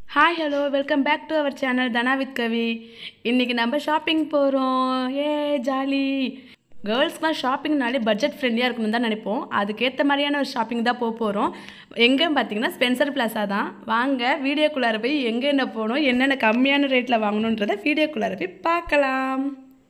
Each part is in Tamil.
hi hello welcome back to our channel Dhana with Kavi இன்றைக்கி நம்ம ஷாப்பிங் போகிறோம் ஏ ஜாலி கேர்ள்ஸ்க்குலாம் ஷாப்பிங்னாலே பட்ஜெட் ஃப்ரெண்ட்லியாக இருக்கணும்னு தான் நினைப்போம் அதுக்கேற்ற மாதிரியான ஒரு ஷாப்பிங் தான் போக போகிறோம் எங்கே பார்த்தீங்கன்னா ஸ்பென்சர் பிளாஸா தான் வாங்க வீடியோக்குள்ளார போய் எங்கே என்ன போகணும் என்னென்ன கம்மியான ரேட்டில் வாங்கணுன்றதை வீடியோக்குள்ளார போய் பார்க்கலாம்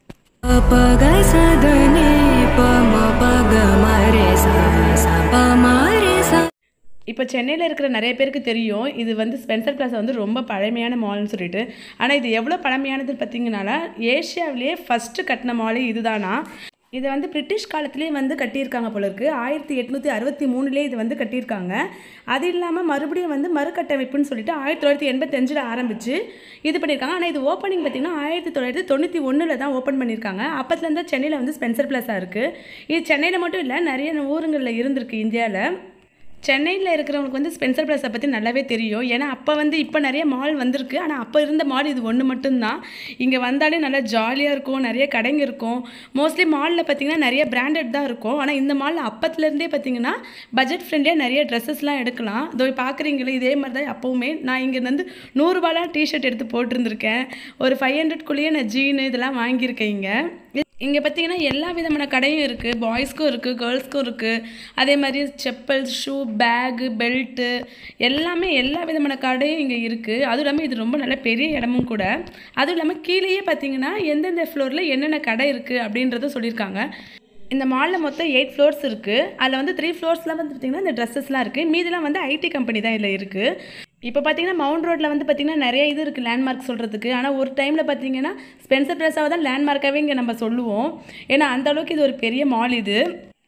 पग सदने पम पग मरे सा सा प मरे सा இப்போ சென்னையில் இருக்கிற நிறைய பேருக்கு தெரியும் இது வந்து ஸ்பென்சர் பிளாஸா வந்து ரொம்ப பழமையான மால்னு சொல்லிட்டு ஆனால் இது எவ்வளோ பழமையானதுன்னு பார்த்தீங்கன்னா ஏஷியாவிலேயே ஃபஸ்ட்டு கட்டின மாலே இதுதானா இதை வந்து பிரிட்டிஷ் காலத்துலேயே வந்து கட்டியிருக்காங்க போல இருக்கு ஆயிரத்தி எட்நூற்றி அறுபத்தி மூணுலேயே இது வந்து கட்டியிருக்காங்க அது இல்லாமல் மறுபடியும் வந்து மறுகட்டமைப்புன்னு சொல்லிட்டு ஆயிரத்தி தொள்ளாயிரத்தி எண்பத்தஞ்சில் ஆரம்பிச்சு இது பண்ணியிருக்காங்க ஆனால் இது ஓப்பனிங் பார்த்தீங்கன்னா ஆயிரத்தி தொள்ளாயிரத்தி தொண்ணூற்றி ஒன்றில் தான் ஓப்பன் பண்ணியிருக்காங்க அப்பத்துலேருந்து சென்னையில் வந்து ஸ்பென்சர் பிளாஸா இருக்குது இது சென்னையில் மட்டும் இல்லை நிறைய ஊருங்களில் இருந்திருக்கு இந்தியாவில் சென்னையில் இருக்கிறவங்களுக்கு வந்து ஸ்பென்சர் பிளாஸை பற்றி நல்லாவே தெரியும் ஏன்னா அப்போ வந்து இப்போ நிறைய மால் வந்திருக்கு ஆனால் அப்போ இருந்த மால் இது ஒன்று மட்டும்தான் இங்கே வந்தாலே நல்லா ஜாலியாக இருக்கும் நிறைய கடைங்க இருக்கும் மோஸ்ட்லி மாலில் பார்த்தீங்கன்னா நிறைய பிராண்டட் தான் இருக்கும் ஆனால் இந்த மாலில் அப்பத்துலேருந்தே பார்த்தீங்கன்னா பட்ஜெட் ஃப்ரெண்ட்லியாக நிறைய ட்ரெஸ்ஸஸ்லாம் எடுக்கலாம் இதோ பார்க்குறீங்களே இதே மாதிரி தான் அப்போவுமே நான் இங்கே வந்து நூறுரூபாலாம் டிஷர்ட் எடுத்து போட்டிருந்துருக்கேன் ஒரு ஃபைவ் ஹண்ட்ரட்குள்ளேயே நான் ஜீனு இதெல்லாம் வாங்கியிருக்கேன் இங்கே இங்கே பார்த்தீங்கன்னா எல்லா விதமான கடையும் இருக்குது பாய்ஸ்க்கும் இருக்குது கேர்ள்ஸ்க்கும் இருக்குது அதே மாதிரி செப்பல் ஷூ பேகு பெல்ட்டு எல்லாமே எல்லா விதமான கடையும் இங்கே இருக்குது அதுவும் இல்லாமல் இது ரொம்ப நல்ல பெரிய இடமும் கூட அதுவும் இல்லாமல் கீழேயே பார்த்தீங்கன்னா எந்தெந்த ஃப்ளோரில் என்னென்ன கடை இருக்குது அப்படின்றத சொல்லியிருக்காங்க இந்த மாலில் மொத்தம் எயிட் ஃப்ளோர்ஸ் இருக்குது அதில் வந்து த்ரீ ஃப்ளோர்ஸ்லாம் வந்து பார்த்திங்கன்னா இந்த ட்ரெஸ்ஸஸ்லாம் இருக்குது மீதிலாம் வந்து ஐடி கம்பெனி தான் இதில் இருக்குது இப்போ பார்த்தீங்கன்னா மவுண்ட் ரோட்டில் வந்து பார்த்திங்கன்னா நிறைய இது இருக்குது லேண்ட்மார்க் சொல்கிறதுக்கு ஆனால் ஒரு டைமில் பார்த்தீங்கன்னா ஸ்பென்சர் பிளஸாவை தான் லேண்ட்மார்க்காகவே இங்கே நம்ம சொல்லுவோம் ஏன்னா அந்த அளவுக்கு இது ஒரு பெரிய மால் இது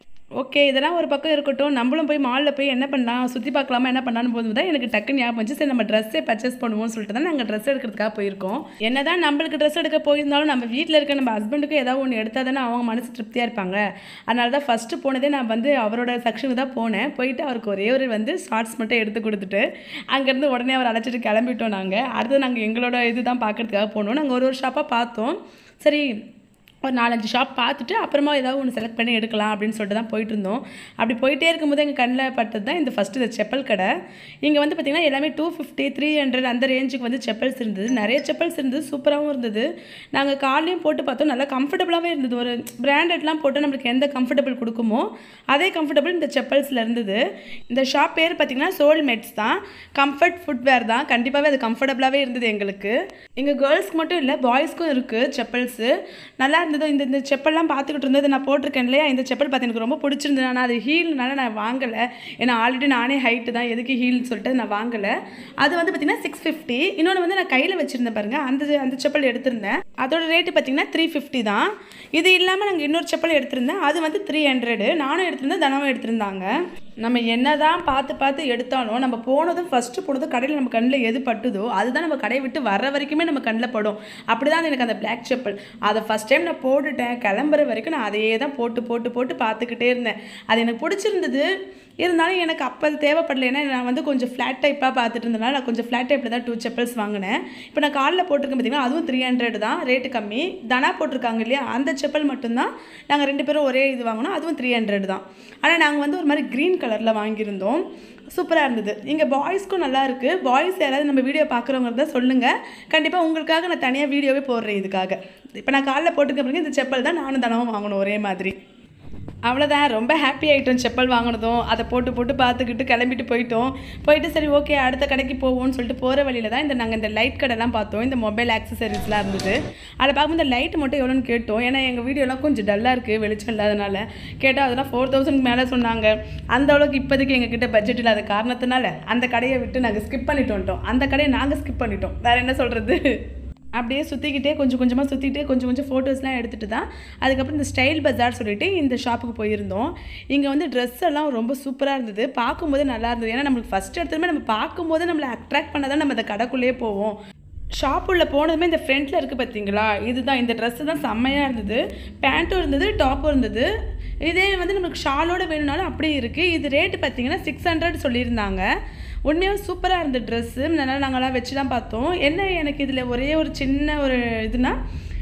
ஓகே இதெல்லாம் ஒரு பக்கம் இருக்கட்டும் நம்மளும் போய் மாலில் போய் என்ன பண்ணலாம் சுற்றி பார்க்கலாமா என்ன பண்ணலான்னு போது தான் எனக்கு டக்கு ஞாபகம் வந்துச்சு சரி நம்ம ட்ரெஸ்ஸே பர்ச்சேஸ் பண்ணுவோம்னு சொல்லிட்டு தான் நாங்கள் ட்ரெஸ் எடுக்கிறதுக்காக போயிருக்கோம் என்ன தான் நம்மளுக்கு ட்ரெஸ் எடுக்க போயிருந்தாலும் நம்ம வீட்டில் இருக்க நம்ம ஹஸ்பண்டுக்கு ஏதாவது ஒன்று எடுத்தால் தானே அவங்க மனசு திருப்தியாக இருப்பாங்க அதனால தான் ஃபஸ்ட்டு போனதே நான் வந்து அவரோட செக்ஷனுக்கு தான் போனேன் போயிட்டு அவருக்கு ஒரே ஒரு வந்து ஷார்ட்ஸ் மட்டும் எடுத்து கொடுத்துட்டு அங்கேருந்து உடனே அவர் அழைச்சிட்டு கிளம்பிட்டோம் நாங்கள் அடுத்து நாங்கள் எங்களோட இது தான் பார்க்கறதுக்காக போனோம் நாங்கள் ஒரு ஒரு ஷாப்பாக பார்த்தோம் சரி ஒரு நாலஞ்சு ஷாப் பார்த்துட்டு அப்புறமா ஏதாவது ஒன்று செலக்ட் பண்ணி எடுக்கலாம் அப்படின்னு சொல்லிட்டு தான் போயிட்டு இருந்தோம் அப்படி போயிட்டே இருக்கும்போது எங்கள் கண்ணில் பட்டது தான் இந்த ஃபஸ்ட்டு இந்த செப்பல் கடை இங்கே வந்து பார்த்திங்கன்னா எல்லாமே டூ ஃபிஃப்டி த்ரீ ஹண்ட்ரட் அந்த ரேஞ்சுக்கு வந்து செப்பல்ஸ் இருந்தது நிறைய செப்பல்ஸ் இருந்தது சூப்பராகவும் இருந்தது நாங்கள் காலையும் போட்டு பார்த்தோம் நல்லா கம்ஃபர்டபுளாகவே இருந்தது ஒரு பிராண்டட்லாம் போட்டு நம்மளுக்கு எந்த கம்ஃபர்டபுள் கொடுக்குமோ அதே கம்ஃபர்டபுள் இந்த செப்பல்ஸில் இருந்தது இந்த ஷாப் பேர் பார்த்திங்கன்னா சோல்மேட்ஸ் தான் கம்ஃபர்ட் ஃபுட்வேர் தான் கண்டிப்பாகவே அது கம்ஃபர்டபுளாகவே இருந்தது எங்களுக்கு இங்கே கேர்ள்ஸ்க்கு மட்டும் இல்லை பாய்ஸ்க்கும் இருக்குது செப்பல்ஸு நல்லா இருந்தது இந்த இந்த செப்பல்லாம் பார்த்துக்கிட்டு இருந்தது நான் போட்டிருக்கேன் இல்லையா இந்த செப்பல் பார்த்து எனக்கு ரொம்ப பிடிச்சிருந்தது ஆனால் அது ஹீல்னால நான் வாங்கலை ஏன்னா ஆல்ரெடி நானே ஹைட்டு தான் எதுக்கு ஹீல்னு சொல்லிட்டு நான் வாங்கலை அது வந்து பார்த்திங்கன்னா சிக்ஸ் ஃபிஃப்டி இன்னொன்று வந்து நான் கையில் வச்சுருந்தேன் பாருங்கள் அந்த அந்த செப்பல் எடுத்திருந்தேன் அதோட ரேட்டு பார்த்திங்கன்னா த்ரீ ஃபிஃப்டி தான் இது இல்லாமல் நாங்கள் இன்னொரு செப்பல் எடுத்திருந்தேன் அது வந்து த்ரீ ஹண்ட்ரடு நானும் எடுத்திருந்தேன் தனமும் எடுத்திருந்தாங்க நம்ம என்ன தான் பார்த்து பார்த்து எடுத்தாலும் நம்ம போனதும் ஃபஸ்ட்டு போனதும் கடையில் நம்ம கண்ணில் எது பட்டுதோ அதுதான் நம்ம கடையை விட்டு வர்ற வரைக்குமே நம்ம கண்ணில் படும் அப்படி தான் எனக்கு அந்த பிளாக் செப்பல் அதை ஃபஸ்ட் டைம் நான் போட்டுட்டேன் கிளம்புற வரைக்கும் நான் அதையே தான் போட்டு போட்டு போட்டு பார்த்துக்கிட்டே இருந்தேன் அது எனக்கு பிடிச்சிருந்தது இருந்தாலும் எனக்கு அப்போ அது தேவைப்படல ஏன்னா நான் வந்து கொஞ்சம் ஃப்ளாட் டைப்பாக பார்த்துட்டு இருந்தனால நான் கொஞ்சம் ஃப்ளாட் டைப்பில் தான் டூ செப்பல்ஸ் வாங்கினேன் இப்போ நான் காலில் போட்டிருக்கேன் பார்த்தீங்கன்னா அதுவும் த்ரீ ஹண்ட்ரட் தான் ரேட்டு கம்மி தனா போட்டிருக்காங்க இல்லையா அந்த செப்பல் மட்டும்தான் நாங்கள் ரெண்டு பேரும் ஒரே இது வாங்கினோம் அதுவும் த்ரீ ஹண்ட்ரட் தான் ஆனால் நாங்கள் வந்து ஒரு மாதிரி க்ரீன் கலரில் வாங்கியிருந்தோம் சூப்பராக இருந்தது இங்கே பாய்ஸ்க்கும் நல்லா இருக்குது பாய்ஸ் யாராவது நம்ம வீடியோ பார்க்குறவங்க இருந்தால் சொல்லுங்கள் கண்டிப்பாக உங்களுக்காக நான் தனியாக வீடியோவே போடுறேன் இதுக்காக இப்போ நான் காலில் போட்டுக்க பிறகு இந்த செப்பல் தான் நானும் தனமும் வாங்கணும் ஒரே மாதிரி அவ்வளோதான் ரொம்ப ஹாப்பி ஆகிட்டோம் செப்பல் வாங்கினதும் அதை போட்டு போட்டு பார்த்துக்கிட்டு கிளம்பிட்டு போயிட்டோம் போயிட்டு சரி ஓகே அடுத்த கடைக்கு போவோம்னு சொல்லிட்டு போகிற வழியில் தான் இந்த நாங்கள் இந்த லைட் கடைலாம் பார்த்தோம் இந்த மொபைல் ஆக்சசரிஸ்லாம் இருந்தது அதில் பார்க்கும்போது இந்த லைட் மட்டும் எவ்வளோன்னு கேட்டோம் ஏன்னா எங்கள் வீடியோலாம் கொஞ்சம் டல்லாக இருக்குது வெளிச்சம் இல்லாதனால கேட்டால் அதெல்லாம் ஃபோர் தௌசண்ட் மேலே சொன்னாங்க அந்த அளவுக்கு இப்போதைக்கு எங்ககிட்ட பட்ஜெட் இல்லாத காரணத்தினால அந்த கடையை விட்டு நாங்கள் ஸ்கிப் பண்ணிட்டு வந்துட்டோம் அந்த கடையை நாங்கள் ஸ்கிப் பண்ணிட்டோம் வேறு என்ன சொல்கிறது அப்படியே சுற்றிக்கிட்டே கொஞ்சம் கொஞ்சமாக சுற்றிட்டு கொஞ்சம் கொஞ்சம் ஃபோட்டோஸ்லாம் எடுத்துகிட்டு தான் அதுக்கப்புறம் இந்த ஸ்டைல் பஜார் சொல்லிட்டு இந்த ஷாப்புக்கு போயிருந்தோம் இங்கே வந்து ட்ரெஸ் எல்லாம் ரொம்ப சூப்பராக இருந்தது பார்க்கும்போதே நல்லா இருந்தது ஏன்னா நம்மளுக்கு ஃபஸ்ட் எடுத்ததுமே நம்ம பார்க்கும்போது நம்மளை அட்ராக்ட் பண்ண தான் நம்ம அந்த கடைக்குள்ளேயே போவோம் ஷாப் உள்ள போனதுமே இந்த ஃப்ரண்ட்டில் இருக்குது பார்த்தீங்களா இதுதான் இந்த ட்ரெஸ்ஸு தான் செம்மையாக இருந்தது பேண்ட்டும் இருந்தது டாப்பும் இருந்தது இதே வந்து நம்மளுக்கு ஷாலோட வேணும்னாலும் அப்படியே இருக்குது இது ரேட்டு பார்த்தீங்கன்னா சிக்ஸ் ஹண்ட்ரட் சொல்லியிருந்தாங்க உண்மையாக சூப்பராக இருந்த ட்ரெஸ்ஸு நல்லா நாங்களாம் வச்சு தான் பார்த்தோம் என்ன எனக்கு இதில் ஒரே ஒரு சின்ன ஒரு இதுனா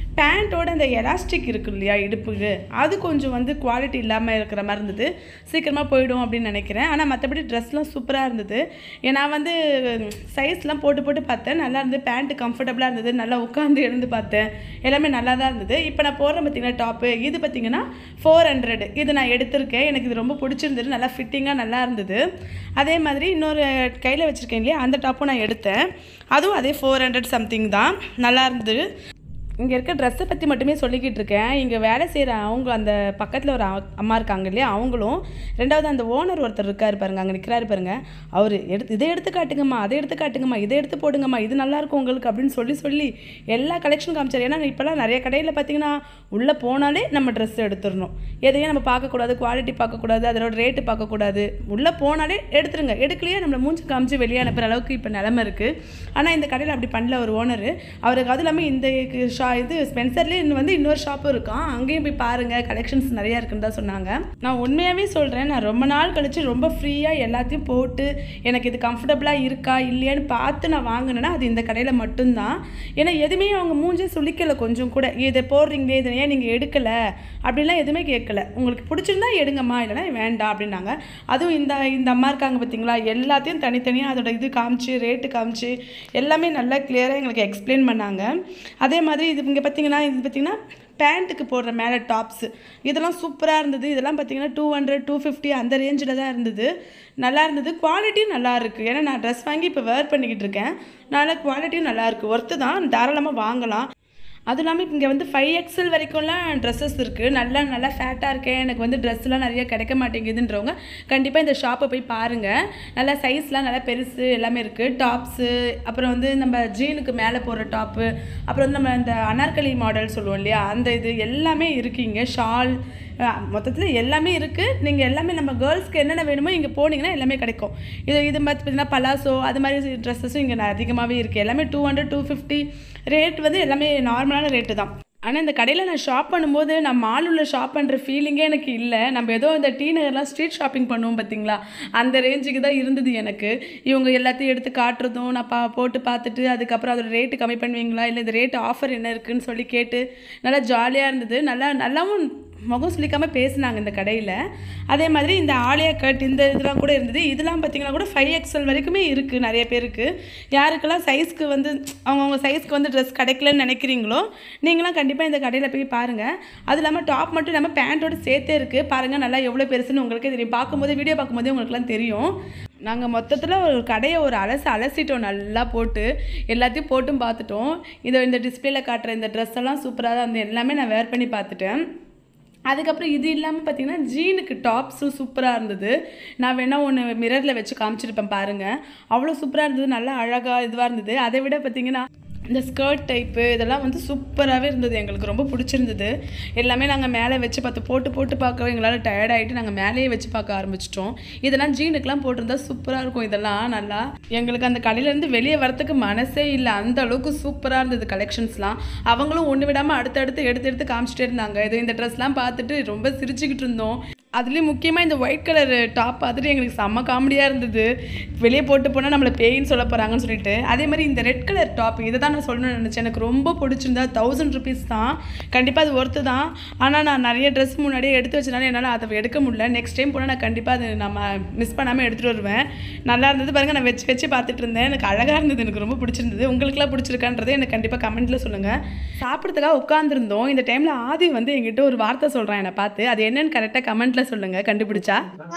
பேண்ட்டோட அந்த எலாஸ்டிக் இருக்கு இல்லையா இடுப்புக்கு அது கொஞ்சம் வந்து குவாலிட்டி இல்லாமல் இருக்கிற மாதிரி இருந்தது சீக்கிரமாக போயிடும் அப்படின்னு நினைக்கிறேன் ஆனால் மற்றபடி ட்ரெஸ்லாம் சூப்பராக இருந்தது ஏ, நான் வந்து சைஸ்லாம் போட்டு போட்டு பார்த்தேன் நல்லா இருந்தது பேண்ட்டு கம்ஃபர்டபுளாக இருந்தது நல்லா உட்காந்து எழுந்து பார்த்தேன் எல்லாமே நல்லா தான் இருந்தது இப்போ நான் போடுறேன் பார்த்தீங்கன்னா டாப்பு இது பார்த்தீங்கன்னா ஃபோர் ஹண்ட்ரட் இது நான் எடுத்திருக்கேன் எனக்கு இது ரொம்ப பிடிச்சிருந்தது நல்லா ஃபிட்டிங்காக நல்லா இருந்தது அதே மாதிரி இன்னொரு கையில் வச்சுருக்கேன் இல்லையா அந்த டாப்பும் நான் எடுத்தேன் அதுவும் அதே ஃபோர் ஹண்ட்ரட் சம்திங் தான் நல்லா இருந்தது இங்கே இருக்க ட்ரெஸ்ஸை பற்றி மட்டுமே சொல்லிக்கிட்டு இருக்கேன் இங்கே வேலை செய்கிற அவங்க அந்த பக்கத்தில் ஒரு அ- அம்மா இருக்காங்க இல்லையா அவங்களும் ரெண்டாவது அந்த ஓனர் ஒருத்தர் இருக்காரு பாருங்க அங்கே நிற்கிறாரு பாருங்க அவர் எடுத்து இதை எடுத்து காட்டுங்கம்மா அதை எடுத்து காட்டுங்கம்மா இதை எடுத்து போடுங்கம்மா இது நல்லா இருக்கும் உங்களுக்கு அப்படின்னு சொல்லி சொல்லி எல்லா கலெக்ஷன் காமிச்சார் ஏன்னா இப்போல்லாம் நிறைய கடையில் பார்த்தீங்கன்னா உள்ளே போனாலே நம்ம ட்ரெஸ் எடுத்துடணும் எதையும் நம்ம பார்க்கக்கூடாது குவாலிட்டி பார்க்கக்கூடாது அதோட ரேட்டு பார்க்கக்கூடாது உள்ளே போனாலே எடுத்துருங்க எடுக்கலையே நம்மளை மூஞ்சி காமிச்சு வெளியே அனுப்புகிற அளவுக்கு இப்போ நிலமை இருக்குது ஆனால் இந்த கடையில் அப்படி பண்ணல ஒரு ஓனர் அவருக்கு அது இல்லாமல் இந்த ஷா இது ஸ்பென்சர்லேயே இன்னும் வந்து இன்னொரு ஷாப்பும் இருக்கான் அங்கேயும் போய் பாருங்கள் கலெக்ஷன்ஸ் நிறையா இருக்குன்னு தான் சொன்னாங்க நான் உண்மையாகவே சொல்கிறேன் நான் ரொம்ப நாள் கழிச்சு ரொம்ப ஃப்ரீயாக எல்லாத்தையும் போட்டு எனக்கு இது கம்ஃபர்டபுளாக இருக்கா இல்லையான்னு பார்த்து நான் வாங்கினேன்னா அது இந்த கடையில் மட்டும்தான் ஏன்னா எதுவுமே அவங்க மூஞ்சே சுளிக்கலை கொஞ்சம் கூட இதை போடுறீங்களே இதை ஏன் நீங்கள் எடுக்கலை அப்படிலாம் எதுவுமே கேட்கல உங்களுக்கு பிடிச்சிருந்தா எடுங்கம்மா இல்லைன்னா வேண்டாம் அப்படின்னாங்க அதுவும் இந்த இந்த அம்மா இருக்காங்க பார்த்தீங்களா எல்லாத்தையும் தனித்தனியாக அதோட இது காமிச்சு ரேட்டு காமிச்சு எல்லாமே நல்லா கிளியராக எங்களுக்கு எக்ஸ்பிளைன் பண்ணாங்க அதே மாதிரி இது இங்கே பார்த்தீங்கன்னா இது பார்த்தீங்கன்னா பேண்ட்டுக்கு போடுற மேலே டாப்ஸு இதெல்லாம் சூப்பராக இருந்தது இதெல்லாம் பார்த்தீங்கன்னா டூ ஹண்ட்ரட் டூ ஃபிஃப்டி அந்த ரேஞ்சில் தான் இருந்தது நல்லா இருந்தது குவாலிட்டியும் நல்லா இருக்குது ஏன்னா நான் ட்ரெஸ் வாங்கி இப்போ வேர் பண்ணிக்கிட்டு இருக்கேன் நல்ல குவாலிட்டியும் நல்லா இருக்குது ஒர்த்து தான் தாராளமாக வாங்கலாம் அதுவும் இல்லாமல் இங்கே வந்து ஃபைவ் எக்ஸல் வரைக்கும்லாம் ட்ரெஸ்ஸஸ் இருக்குது நல்லா நல்லா ஃபேட்டாக இருக்கேன் எனக்கு வந்து ட்ரெஸ்லாம் நிறைய கிடைக்க மாட்டேங்குதுன்றவங்க கண்டிப்பாக இந்த ஷாப்பை போய் பாருங்கள் நல்லா சைஸ்லாம் நல்லா பெருசு எல்லாமே இருக்குது டாப்ஸு அப்புறம் வந்து நம்ம ஜீனுக்கு மேலே போடுற டாப்பு அப்புறம் வந்து நம்ம இந்த அனார்கலி மாடல் சொல்லுவோம் இல்லையா அந்த இது எல்லாமே இருக்குது இங்கே ஷால் மொத்தத்தில் எல்லாமே இருக்குது நீங்கள் எல்லாமே நம்ம கேர்ள்ஸ்க்கு என்னென்ன வேணுமோ இங்கே போனீங்கன்னா எல்லாமே கிடைக்கும் இது இது மாதிரி பார்த்தீங்கன்னா பலாசோ அது மாதிரி ட்ரெஸ்ஸஸும் இங்கே அதிகமாகவே இருக்குது எல்லாமே two hundred two fifty rate வந்து எல்லாமே நார்மலான ரேட்டு தான் ஆனால் இந்த கடையில் நான் ஷாப் பண்ணும்போது நான் மால் உள்ள ஷாப் பண்ணுற ஃபீலிங்கே எனக்கு இல்லை நம்ம ஏதோ இந்த டீ நகர்லாம் ஸ்ட்ரீட் ஷாப்பிங் பண்ணுவோம் பார்த்தீங்களா அந்த ரேஞ்சுக்கு தான் இருந்தது எனக்கு இவங்க எல்லாத்தையும் எடுத்து காட்டுறதும் நான் பா போட்டு பார்த்துட்டு அதுக்கப்புறம் அதோட ரேட்டு கம்மி பண்ணுவீங்களா இல்லை இந்த ரேட் ஆஃபர் என்ன இருக்குன்னு சொல்லி கேட்டு நல்லா ஜாலியாக இருந்தது நல்லா நல்லாவும் முகம் சுளிக்காமல் பேசினாங்க இந்த கடையில் அதே மாதிரி இந்த ஆலியா கட் இந்த இதெல்லாம் கூட இருந்தது இதெல்லாம் பார்த்தீங்கன்னா கூட ஃபைவ் எக்ஸல் வரைக்குமே இருக்குது நிறைய பேருக்கு யாருக்கெல்லாம் சைஸ்க்கு வந்து அவங்கவுங்க சைஸ்க்கு வந்து ட்ரெஸ் கிடைக்கலன்னு நினைக்கிறீங்களோ நீங்களாம் கண்டிப்பாக இந்த கடையில் போய் பாருங்கள் அது இல்லாமல் டாப் மட்டும் இல்லாமல் பேண்ட்டோட சேர்த்தே இருக்குது பாருங்கள் நல்லா எவ்வளோ பெருசுன்னு உங்களுக்கே தெரியும் பார்க்கும்போது வீடியோ பார்க்கும்போதே உங்களுக்குலாம் தெரியும் நாங்கள் மொத்தத்தில் ஒரு கடையை ஒரு அலசு அலசிட்டோம் நல்லா போட்டு எல்லாத்தையும் போட்டும் பார்த்துட்டோம் இதை இந்த டிஸ்பிளேல காட்டுற இந்த ட்ரெஸ் எல்லாம் சூப்பராக தான் இருந்தது எல்லாமே நான் வேர் பண்ணி பார்த்துட்டேன் அதுக்கப்புறம் இது இல்லாமல் பார்த்தீங்கன்னா ஜீனுக்கு டாப்ஸும் சூப்பராக இருந்தது நான் வேணால் ஒன்று மிரரில் வச்சு காமிச்சிருப்பேன் பாருங்கள் அவ்வளோ சூப்பராக இருந்தது நல்லா அழகாக இதுவாக இருந்தது அதை விட பார்த்தீங்கன்னா இந்த ஸ்கர்ட் டைப்பு இதெல்லாம் வந்து சூப்பராகவே இருந்தது எங்களுக்கு ரொம்ப பிடிச்சிருந்தது எல்லாமே நாங்கள் மேலே வச்சு பார்த்து போட்டு போட்டு பார்க்க எங்களால் டயர்ட் ஆகிட்டு நாங்கள் மேலேயே வச்சு பார்க்க ஆரம்பிச்சிட்டோம் இதெல்லாம் ஜீனுக்கெலாம் போட்டிருந்தா சூப்பராக இருக்கும் இதெல்லாம் நல்லா எங்களுக்கு அந்த கடையிலேருந்து வெளியே வரத்துக்கு மனசே இல்லை அந்த அளவுக்கு சூப்பராக இருந்தது கலெக்ஷன்ஸ்லாம் அவங்களும் ஒன்று விடாமல் அடுத்தடுத்து எடுத்து எடுத்து காமிச்சிட்டே இருந்தாங்க இது இந்த ட்ரெஸ்லாம் பார்த்துட்டு ரொம்ப சிரிச்சுக்கிட்டு இருந்தோம் அதுலேயும் முக்கியமாக இந்த ஒயிட் கலர் டாப் பார்த்துட்டு எங்களுக்கு செம்ம காமெடியாக இருந்தது வெளியே போட்டு போனால் நம்மளை பேயின்னு சொல்ல போகிறாங்கன்னு சொல்லிட்டு அதே மாதிரி இந்த ரெட் கலர் டாப் இதை தான் நான் சொல்லணும்னு நினச்சேன் எனக்கு ரொம்ப பிடிச்சிருந்தா தௌசண்ட் ருபீஸ் தான் கண்டிப்பாக அது ஒர்த்து தான் ஆனால் நான் நிறைய ட்ரெஸ் முன்னாடியே எடுத்து வச்சனால என்னால் அதை எடுக்க முடியல நெக்ஸ்ட் டைம் போனால் நான் கண்டிப்பாக அது நம்ம மிஸ் பண்ணாமல் எடுத்துகிட்டு வருவேன் நல்லா இருந்தது பாருங்கள் நான் வச்சு வச்சு பார்த்துட்டு இருந்தேன் எனக்கு அழகாக இருந்தது எனக்கு ரொம்ப பிடிச்சிருந்தது உங்களுக்குலாம் பிடிச்சிருக்கான்றதை எனக்கு கண்டிப்பாக கமெண்ட்டில் சொல்லுங்கள் சாப்பிட்றதுக்காக உட்காந்துருந்தோம் இந்த டைமில் ஆதி வந்து என்கிட்ட ஒரு வார்த்தை சொல்கிறான் என்னை பார்த்து அது என்னன்னு கரெக்டாக கமெண்ட்டில் சொல்லுங்கள் கண்டுபிடிச்சா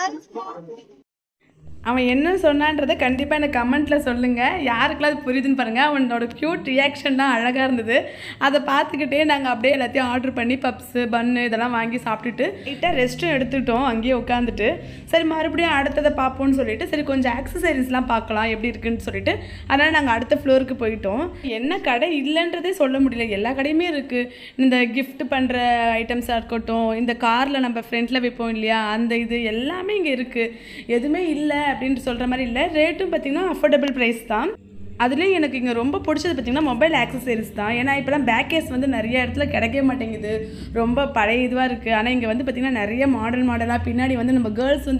அவன் என்ன சொன்னான்றதை கண்டிப்பாக எனக்கு கமெண்ட்டில் சொல்லுங்கள் யாருக்கெல்லாம் அது புரியுதுன்னு பாருங்கள் அவனோட க்யூட் ரியாக்ஷன் தான் அழகாக இருந்தது அதை பார்த்துக்கிட்டே நாங்கள் அப்படியே எல்லாத்தையும் ஆர்டர் பண்ணி பப்ஸு பன்னு இதெல்லாம் வாங்கி சாப்பிட்டுட்டு லைட்டாக ரெஸ்ட்டும் எடுத்துக்கிட்டோம் அங்கேயே உட்காந்துட்டு சரி மறுபடியும் அடுத்ததை பார்ப்போம்னு சொல்லிட்டு சரி கொஞ்சம் ஆக்சசரிஸ்லாம் பார்க்கலாம் எப்படி இருக்குன்னு சொல்லிட்டு அதனால் நாங்கள் அடுத்த ஃப்ளோருக்கு போயிட்டோம் என்ன கடை இல்லைன்றதே சொல்ல முடியல எல்லா கடையுமே இருக்குது இந்த gift பண்ணுற ஐட்டம்ஸாக இருக்கட்டும் இந்த காரில் நம்ம ஃப்ரண்ட்டில் வைப்போம் இல்லையா அந்த இது எல்லாமே இங்கே இருக்குது எதுவுமே இல்லை அப்படின்ட்டு சொல்கிற மாதிரி இல்லை ரேட்டும் பார்த்திங்கன்னா அஃபோர்டபுள் ப்ரைஸ் தான் அதுலேயும் எனக்கு இங்கே ரொம்ப பிடிச்சது பார்த்திங்கன்னா மொபைல் ஆக்சசரிஸ் தான் ஏன்னா இப்போலாம் பேக் கேஸ் வந்து நிறைய இடத்துல கிடைக்கவே மாட்டேங்குது ரொம்ப பழைய இதுவாக இருக்குது ஆனால் இங்கே வந்து பார்த்திங்கன்னா நிறைய மாடல் மாடலாக பின்னாடி வந்து நம்ம கேர்ள்ஸ் வந்து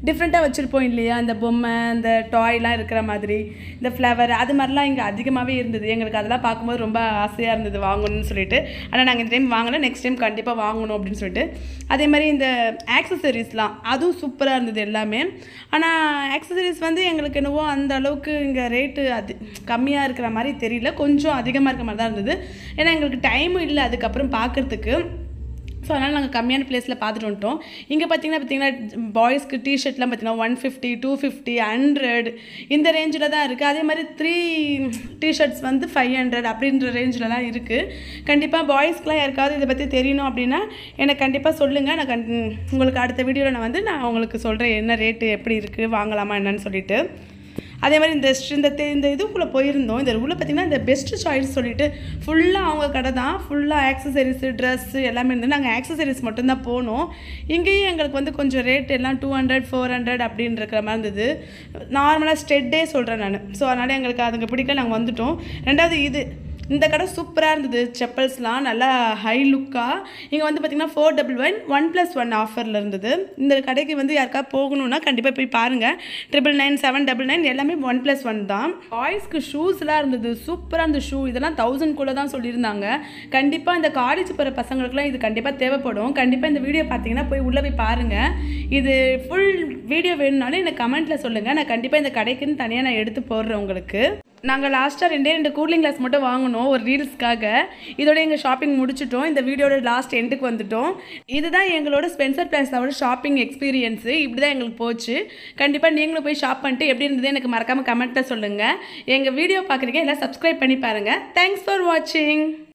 டிஃப்ரெண்ட்டாக வச்சுருப்போம் இல்லையா அந்த பொம்மை அந்த டாய்லாம் இருக்கிற மாதிரி இந்த ஃப்ளவர் அது மாதிரிலாம் இங்கே அதிகமாகவே இருந்தது எங்களுக்கு அதெல்லாம் பார்க்கும்போது ரொம்ப ஆசையாக இருந்தது வாங்கணும்னு சொல்லிட்டு ஆனால் நாங்கள் இந்த டைம் வாங்கலை நெக்ஸ்ட் டைம் கண்டிப்பாக வாங்கணும் அப்படின்னு சொல்லிட்டு அதே மாதிரி இந்த ஆக்சசரிஸ்லாம் அதுவும் சூப்பராக இருந்தது எல்லாமே ஆனால் ஆக்சசரிஸ் வந்து எங்களுக்கு என்னவோ அந்த அளவுக்கு இங்கே ரேட்டு அது கம்மியாக இருக்கிற மாதிரி தெரியல கொஞ்சம் அதிகமாக இருக்கிற மாதிரி தான் இருந்தது ஏன்னா எங்களுக்கு டைமும் இல்லை அதுக்கப்புறம் பார்க்குறதுக்கு ஸோ அதனால் நாங்கள் கம்மியான ப்ளேஸில் பார்த்துட்டு வந்துட்டோம் இங்கே பார்த்தீங்கன்னா பார்த்தீங்கன்னா பாய்ஸ்க்கு டிஷர்ட்லாம் பார்த்தீங்கன்னா one fifty two fifty hundred இந்த ரேஞ்சில் தான் இருக்குது அதே மாதிரி த்ரீ டிஷர்ட்ஸ் வந்து ஃபைவ் ஹண்ட்ரட் அப்படின்ற ரேஞ்சிலலாம் இருக்குது கண்டிப்பாக பாய்ஸ்க்குலாம் யாருக்காவது இதை பற்றி தெரியணும் அப்படின்னா எனக்கு கண்டிப்பாக சொல்லுங்கள் நான் கண் உங்களுக்கு அடுத்த வீடியோவில் நான் வந்து நான் உங்களுக்கு சொல்கிறேன் என்ன ரேட்டு எப்படி இருக்குது வாங்கலாமா என்னன்னு சொல்லிட்டு அதே மாதிரி இந்த st- இந்த தே- இந்த இதுக்குள்ளே போயிருந்தோம் இந்த உள்ள பார்த்தீங்கன்னா இந்த பெஸ்ட் சாய்ஸ் சொல்லிட்டு ஃபுல்லாக அவங்க கடை தான் ஃபுல்லாக ஆக்சசரிஸு ட்ரெஸ்ஸு எல்லாமே இருந்து நாங்கள் ஆக்சசரிஸ் மட்டும்தான் போனோம் இங்கேயும் எங்களுக்கு வந்து கொஞ்சம் ரேட் எல்லாம் டூ ஹண்ட்ரட் ஃபோர் ஹண்ட்ரட் அப்படின்னு இருக்கிற மாதிரி இருந்தது நார்மலாக ஸ்டெட்டே சொல்கிறேன் நான் ஸோ அதனால் எங்களுக்கு அதுங்க பிடிக்கல நாங்கள் வந்துட்டோம் ரெண்டாவது இது இந்த கடை சூப்பராக இருந்தது செப்பல்ஸ்லாம் நல்லா ஹை லுக்காக இங்கே வந்து பார்த்திங்கன்னா four double one one plus one ஆஃபரில் இருந்தது இந்த கடைக்கு வந்து யாருக்கா போகணுன்னா கண்டிப்பாக போய் பாருங்கள் triple nine seven double nine எல்லாமே ஒன் ப்ளஸ் ஒன் தான் பாய்ஸ்க்கு ஷூஸ்லாம் இருந்தது சூப்பராக இருந்த ஷூ இதெல்லாம் தௌசண்ட் கூட தான் சொல்லியிருந்தாங்க கண்டிப்பாக இந்த காலேஜ் போகிற பசங்களுக்குலாம் இது கண்டிப்பாக தேவைப்படும் கண்டிப்பாக இந்த வீடியோ பார்த்தீங்கன்னா போய் உள்ளே போய் பாருங்கள் இது ஃபுல் வீடியோ வேணும்னாலும் எனக்கு கமெண்ட்டில் சொல்லுங்கள் நான் கண்டிப்பாக இந்த கடைக்குன்னு தனியாக நான் எடுத்து போடுறேன் உங்களுக்கு நாங்கள் லாஸ்ட்டாக ரெண்டே ரெண்டு கூலிங் கிளாஸ் மட்டும் வாங்கினோம் ஒரு ரீல்ஸ்க்காக இதோட எங்கள் ஷாப்பிங் முடிச்சிட்டோம் இந்த வீடியோட லாஸ்ட் எண்டுக்கு வந்துட்டோம் இதுதான் எங்களோட ஸ்பென்சர் பிளாஸோட ஷாப்பிங் எக்ஸ்பீரியன்ஸு இப்படி தான் எங்களுக்கு போச்சு கண்டிப்பாக நீங்களும் போய் ஷாப் பண்ணிட்டு எப்படி இருந்தது எனக்கு மறக்காமல் கமெண்ட்டில் சொல்லுங்கள் எங்கள் வீடியோ பார்க்குறீங்க எல்லாம் சப்ஸ்கிரைப் பண்ணி பாருங்கள் தேங்க்ஸ் ஃபார் வாட்சிங்